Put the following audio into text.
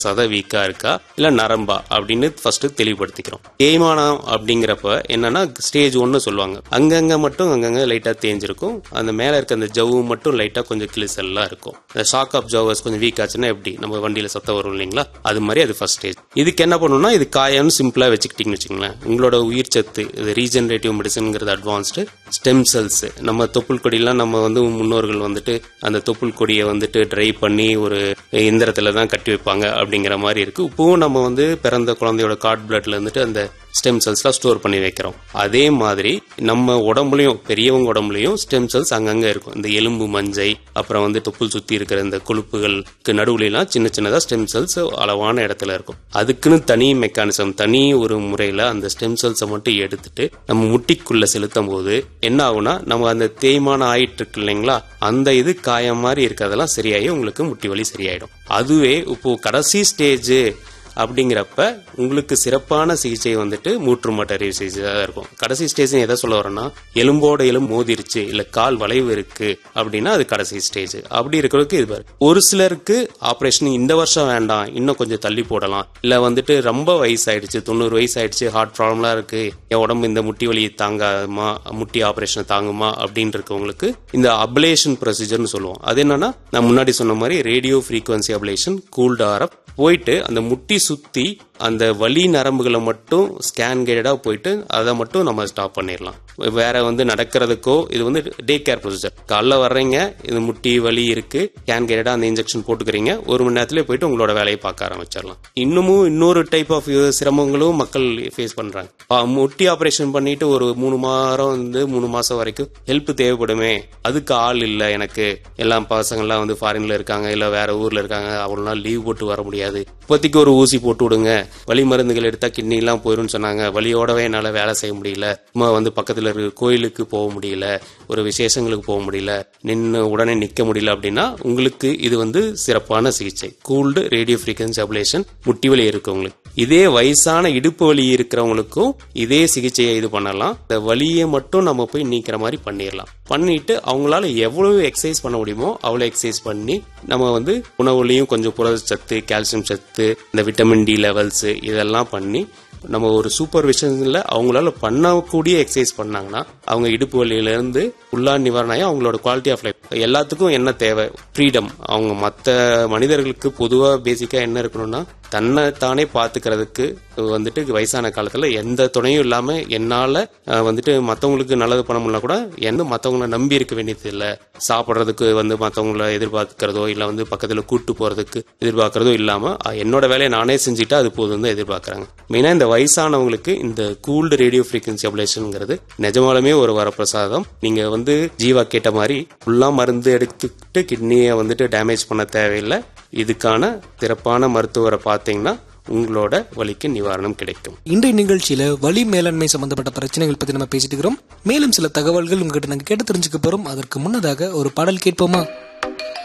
சத வீக்கா இருக்கா இல்ல நரம்பா அப்படின்னு ஃபர்ஸ்ட் தெளிவுபடுத்திக்கிறோம் தேய்மானம் அப்படிங்கிறப்ப என்னன்னா ஸ்டேஜ் ஒன்னு சொல்லுவாங்க அங்கங்க மட்டும் அங்கங்க லைட்டா தேஞ்சிருக்கும் அந்த மேல இருக்க அந்த ஜவ்வு மட்டும் லைட்டா கொஞ்சம் கிளிசல்லாம் இருக்கும் இந்த ஷாக் அப்சர்வர்ஸ் கொஞ்சம் வீக் ஆச்சுன்னா எப்படி நம்ம வண்டியில சத்தம் வரும் இல்லைங்களா அது மாதிரி அது ஃபர்ஸ்ட் ஸ்டேஜ் இதுக்கு என்ன பண்ணணும்னா இது காயம்னு சிம்பிளா வச்சுக்கிட்டீங்கன்னு வச்சுங்களேன் உங்களோட உயிர் சத்து இது ரீஜெனரேட்டிவ் மெடிசன்ங்கிறது அட்வான்ஸ்டு ஸ்டெம் செல்ஸ் நம்ம தொப்புள் கொடியெல்லாம் நம்ம வந்து முன்னோர்கள் வந்துட்டு அந்த தொப்புள் கொடியை வந்துட்டு ட்ரை பண்ணி ஒரு இயந்திரத்துல தான் கட்டி வைப்பாங்க அப்படிங்கிற மாதிரி இருக்கு இப்பவும் நம்ம வந்து பிறந்த குழந்தையோட கார்ட் பிளட்ல இருந்துட்டு அந்த ஸ்டெம் செல்ஸ்லாம் ஸ்டோர் பண்ணி வைக்கிறோம் அதே மாதிரி நம்ம உடம்புலயும் பெரியவங்க உடம்புலயும் ஸ்டெம் செல்ஸ் அங்கங்க இருக்கும் இந்த எலும்பு மஞ்சை அப்புறம் வந்து தொப்புள் சுத்தி இருக்கிற இந்த கொழுப்புகளுக்கு நடுவுல எல்லாம் சின்ன சின்னதா ஸ்டெம் செல்ஸ் அளவான இடத்துல இருக்கும் அதுக்குன்னு தனி மெக்கானிசம் தனி ஒரு முறையில அந்த ஸ்டெம் செல்ஸை மட்டும் எடுத்துட்டு நம்ம முட்டிக்குள்ள செலுத்தும் போது என்ன ஆகும்னா நம்ம அந்த தேய்மான ஆயிட்டு இருக்கு இல்லைங்களா அந்த இது காயம் மாதிரி இருக்கிறதெல்லாம் சரியாகி உங்களுக்கு முட்டி வலி சரியாயிடும் அதுவே இப்போ கடைசி ஸ்டேஜ் அப்படிங்கிறப்ப உங்களுக்கு சிறப்பான சிகிச்சை வந்துட்டு மூற்று மட்ட அறுவை சிகிச்சை தான் இருக்கும் கடைசி ஸ்டேஜ் எதை சொல்ல வரேன்னா எலும்போட எலும்பு மோதிருச்சு இல்ல கால் வளைவு இருக்கு அப்படின்னா அது கடைசி ஸ்டேஜ் அப்படி இருக்கிறதுக்கு இது பாரு. ஒரு சிலருக்கு ஆபரேஷன் இந்த வருஷம் வேண்டாம் இன்னும் கொஞ்சம் தள்ளி போடலாம் இல்ல வந்துட்டு ரொம்ப வயசாயிடுச்சு தொண்ணூறு வயசு ஆயிடுச்சு ஹார்ட் ப்ராப்ளம்லாம் இருக்கு என் உடம்பு இந்த முட்டி வலி தாங்காமா முட்டி ஆபரேஷன் தாங்குமா அப்படின்னு இருக்கவங்களுக்கு இந்த அப்ளேஷன் ப்ரொசீஜர்னு சொல்லுவோம் அது என்னன்னா நான் முன்னாடி சொன்ன மாதிரி radio frequency ablation cooled RF போயிட்டு அந்த முட்டி சுத்தி அந்த வலி நரம்புகளை மட்டும் ஸ்கேன் கைடடா போயிட்டு அதை மட்டும் நம்ம ஸ்டாப் பண்ணிடலாம் வேற வந்து நடக்கிறதுக்கோ இது வந்து டே கேர் ப்ரொசீஜர் காலைல வர்றீங்க இது முட்டி வலி இருக்கு ஸ்கேன் கைடடா அந்த இன்ஜெக்ஷன் போட்டுக்கிறீங்க ஒரு மணி நேரத்துல போயிட்டு உங்களோட வேலையை பார்க்க ஆரம்பிச்சிடலாம் இன்னமும் இன்னொரு டைப் ஆஃப் சிரமங்களும் மக்கள் ஃபேஸ் பண்றாங்க ஆ, முட்டி ஆபரேஷன் பண்ணிட்டு ஒரு மூணு வாரம் வந்து மூணு மாசம் வரைக்கும் ஹெல்ப் தேவைப்படுமே அதுக்கு ஆள் இல்ல எனக்கு எல்லாம் பசங்கள்லாம் வந்து ஃபாரின்ல இருக்காங்க இல்ல வேற ஊர்ல இருக்காங்க அவ்வளவு நாள் லீவ் போட்டு வர முடியாது இப்போதைக்கு ஒரு ஊசி போட்டு விடுங்க வலி மருந்துகள் எடுத்தா கிட்னி எல்லாம் போயிரும்னு சொன்னாங்க வலியோடவே என்னால வேலை செய்ய முடியல சும்மா வந்து பக்கத்துல இருக்க கோயிலுக்கு போக முடியல ஒரு விசேஷங்களுக்கு போக முடியல நின்று உடனே நிக்க முடியல அப்படின்னா உங்களுக்கு இது வந்து சிறப்பான சிகிச்சை கூல்டு ரேடியோ ஃப்ரீக்வன்சி அப்ளேஷன் முட்டி வலி இருக்கவங்களுக்கு இதே வயசான இடுப்பு வலி இருக்கிறவங்களுக்கும் இதே சிகிச்சையை இது பண்ணலாம் இந்த வலியை மட்டும் நம்ம போய் நீக்கிற மாதிரி பண்ணிடலாம் பண்ணிட்டு அவங்களால எவ்வளவு எக்ஸசைஸ் பண்ண முடியுமோ அவ்வளவு எக்ஸசைஸ் பண்ணி நம்ம வந்து உணவுலையும் கொஞ்சம் புரதச்சத்து கால்சியம் சத்து இந்த விட்டமின் டி லெவல்ஸ் இதெல்லாம் பண்ணி நம்ம ஒரு சூப்பர்விஷன்ல அவங்களால பண்ணக்கூடிய எக்ஸசைஸ் பண்ணாங்கன்னா அவங்க இடுப்பு வலியில இருந்து உள்ளா நிவாரணம் ஆகி அவங்களோட குவாலிட்டி ஆஃப் லைஃப் எல்லாத்துக்கும் என்ன தேவை ஃப்ரீடம் அவங்க மற்ற மனிதர்களுக்கு பொதுவா பேசிக்கா என்ன இருக்கணும்னா தன்னை தானே பாத்துக்கிறதுக்கு வந்துட்டு வயசான காலத்துல எந்த துணையும் இல்லாம என்னால அஹ், வந்துட்டு மத்தவங்களுக்கு நல்லது பண்ண முடியல கூட என்ன மத்தவங்கள நம்பி இருக்க வேண்டியது இல்ல சாப்பிடுறதுக்கு வந்து மத்தவங்கள எதிர்பார்க்கிறதோ இல்ல வந்து பக்கத்துல கூட்டு போறதுக்கு எதிர்பார்க்கறதோ இல்லாம அஹ், என்னோட வேலையை நானே செஞ்சுட்டா அது போதும் தான் எதிர்பார்க்கறாங்க மெயினா இந்த வயசானவங்களுக்கு இந்த கூல்டு ரேடியோ ஃப்ரீக்வன்சி அப்ளேஷன்ங்கிறது நிஜமாலுமே ஒரு வரப்பிரசாதம் நீங்க வந்து ஜீவா கேட்ட மாதிரி ஃபுல்லா மருந்து எடுத்துக்கிட்டு கிட்னியை வந்துட்டு டேமேஜ் பண்ண தேவையில்லை இதுக்கான சிறப்பான மருத்துவரை பார்த்தீங்கன்னா உங்களோட வலிக்கு நிவாரணம் கிடைக்கும் இன்றைய நிகழ்ச்சியில வலி மேலாண்மை சம்பந்தப்பட்ட பிரச்சனைகள் பத்தி நம்ம பேசிட்டு இருக்கிறோம் மேலும் சில தகவல்கள் உங்ககிட்ட நாங்க கேட்டு தெரிஞ்சுக்க போறோம் அதற்கு முன்னதாக ஒரு பாடல் கேட்போமா